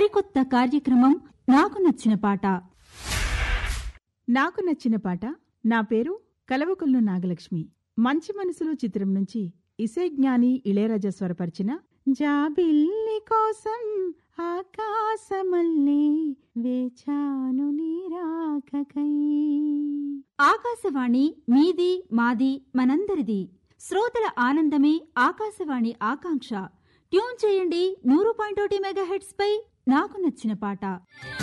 సరికొత్త కార్యక్రమం నాకు నచ్చిన పాట నాకు నచ్చిన పాట నా పేరు కలవకొల్లు నాగలక్ష్మి మంచి మనసులు చిత్రం నుంచి ఇసే జ్ఞాని ఇళయరాజా స్వరపరిచిన జాబిల్లి కోసం ఆకాశమల్లే వేచాను నీరాకకై ఆకాశవాణి మీది మాది మనందరిది శ్రోతల ఆనందమే ఆకాశవాణి ఆకాంక్ష ట్యూన్ చేయండి నూరు పాయింట్ ఒకటి మెగాహెట్స్ పై నాకు నచ్చిన పాట